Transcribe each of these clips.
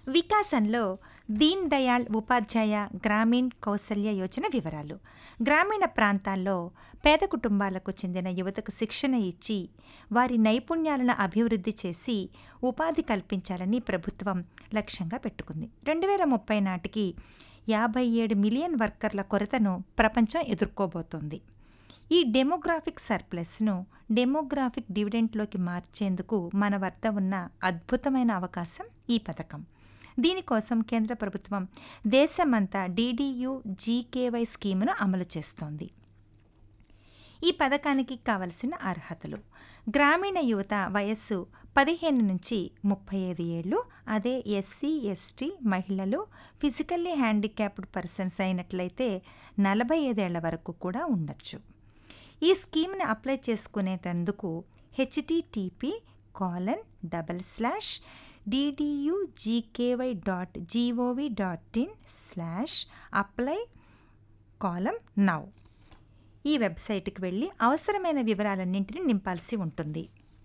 వికాసంలో దీన్ దయాళ్ ఉపాధ్యాయ గ్రామీణ్ కౌశల్య యోజన వివరాలు గ్రామీణ ప్రాంతాల్లో పేద కుటుంబాలకు చెందిన యువతకు శిక్షణ ఇచ్చి వారి నైపుణ్యాలను అభివృద్ధి చేసి ఉపాధి కల్పించాలని ప్రభుత్వం లక్ష్యంగా పెట్టుకుంది రెండు వేల ముప్పై నాటికి యాభై ఏడు మిలియన్ వర్కర్ల కొరతను ప్రపంచం ఎదుర్కోబోతోంది ఈ డెమోగ్రాఫిక్ సర్ప్లస్ను డెమోగ్రాఫిక్ డివిడెంట్లోకి మార్చేందుకు మన వద్ద ఉన్న అద్భుతమైన అవకాశం ఈ పథకం దీనికోసం కేంద్ర ప్రభుత్వం దేశమంతా డీడీయూ జీకేవై స్కీమును అమలు చేస్తోంది ఈ పథకానికి కావలసిన అర్హతలు గ్రామీణ యువత వయస్సు పదిహేను నుంచి ముప్పై ఐదు ఏళ్ళు అదే ఎస్సీ ఎస్టీ మహిళలు ఫిజికల్లీ హ్యాండిక్యాప్డ్ పర్సన్స్ అయినట్లయితే నలభై ఐదేళ్ల వరకు కూడా ఉండొచ్చు ఈ స్కీమ్ని అప్లై చేసుకునేటందుకు HTTP colon double slash DDUGKY dot gov dot in slash apply colon now ఈ వెబ్సైట్కి వెళ్ళి అవసరమైన వివరాలన్నింటినీ నింపాల్సి ఉంటుంది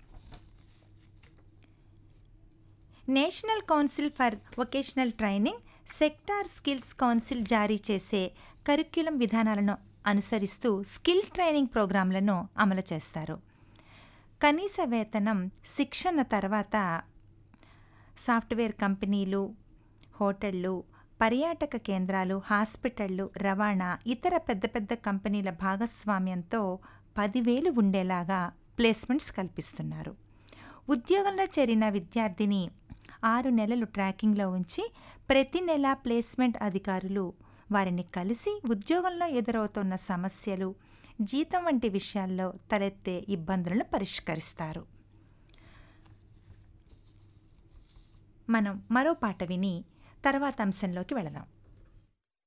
National Council for Vocational Training Sector Skills Council జారీ చేసే కరిక్యులం విధానాలను అనుసరిస్తూ స్కిల్ ట్రైనింగ్ ప్రోగ్రాంలను అమలు చేస్తారు కనీస వేతనం శిక్షణ తర్వాత సాఫ్ట్వేర్ కంపెనీలు హోటళ్ళు పర్యాటక కేంద్రాలు హాస్పిటళ్ళు రవాణా ఇతర పెద్ద పెద్ద కంపెనీల భాగస్వామ్యంతో పదివేలు ఉండేలాగా ప్లేస్మెంట్స్ కల్పిస్తున్నారు ఉద్యోగంలో చేరిన విద్యార్థిని ఆరు నెలలు ట్రాకింగ్లో ఉంచి ప్రతి నెల ప్లేస్మెంట్ అధికారులు వారిని కలిసి ఉద్యోగంలో ఎదురవుతున్న సమస్యలు జీతం వంటి విషయాల్లో తలెత్తే ఇబ్బందులను పరిష్కరిస్తారు మనం మరో పాట విని తర్వాత అంశంలోకి వెళదాం